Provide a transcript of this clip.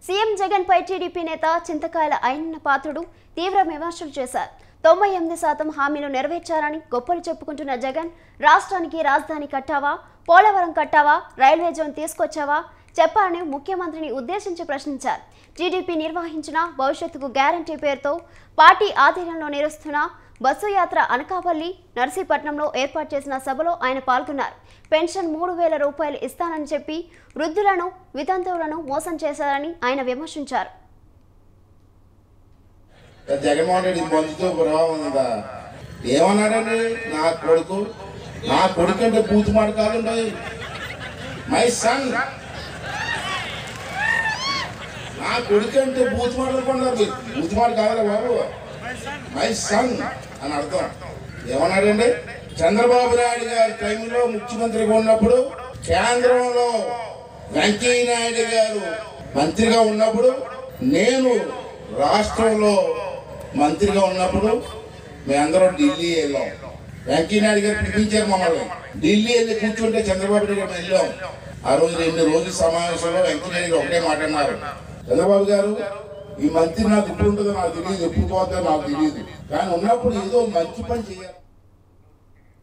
CM Jagan పై TDP నేత చింతకాయల అయిన పాత్రుడు తీవ్ర విమర్శలు చేశారు తొంభై ఎనిమిది శాతం హామీలు నెరవేర్చారని గొప్పలు చెప్పుకుంటున్న జగన్ రాష్ట్రానికి రాజధాని కట్టావా పోలవరం కట్టావా రైల్వే జోన్ తీసుకొచ్చావా చెప్పాలని ముఖ్యమంత్రిని ఉద్దేశించి ప్రశ్నించారు టీడీపీ నిర్వహించిన భవిష్యత్తుకు గ్యారంటీ పేరుతో పార్టీ ఆధీనంలో నిర్వహిస్తున్న బస్సు యాత్ర అనకాపల్లి నర్సీపట్నంలో ఏర్పాటు చేసిన సభలో ఆయన పాల్గొన్నారు పెన్షన్ మూడు వేల రూపాయలు ఇస్తానని చెప్పి వృద్ధులను వితంతువులను మోసం చేశారని ఆయన విమర్శించారు జగన్మోహన్ రెడ్డి బంధుతో ప్రభావం ఉందా ఏమన్నాడండి నా కొడుకు నా కొడుకు అంటే బూతు మాట కాదండి మై సన్ నా కొడుకు అంటే బూతు మాట అనుకున్నారు బూతు మాట కాదురా బాబు మై సన్ అని అర్థం ఏమన్నాడండి చంద్రబాబు నాయుడు గారి టైంలో ముఖ్యమంత్రిగా ఉన్నప్పుడు కేంద్రంలో వెంకయ్య నాయుడు గారు మంత్రిగా ఉన్నప్పుడు నేను రాష్ట్రంలో మంత్రిగా ఉన్నప్పుడు మేమందరం ఢిల్లీ వెళ్ళాం వెంకయ్య నాయుడు గారు పిలిపించారు మమ్మల్ని ఢిల్లీ వెళ్ళి కూర్చుంటే చంద్రబాబు నాయుడు గారు వెళ్ళాం ఆ రోజు రెండు రోజుల సమావేశంలో వెంకయ్య నాయుడు గారు ఒకటే మాట అన్నారు చంద్రబాబు గారు ఈ మంత్రి నాకు ఎప్పుడు ఉంటుందో నాకు తెలియదు ఎప్పుడు పోతుందో నాకు తెలియదు కానీ ఉన్నప్పుడు ఏదో మంచి పని చేయాలి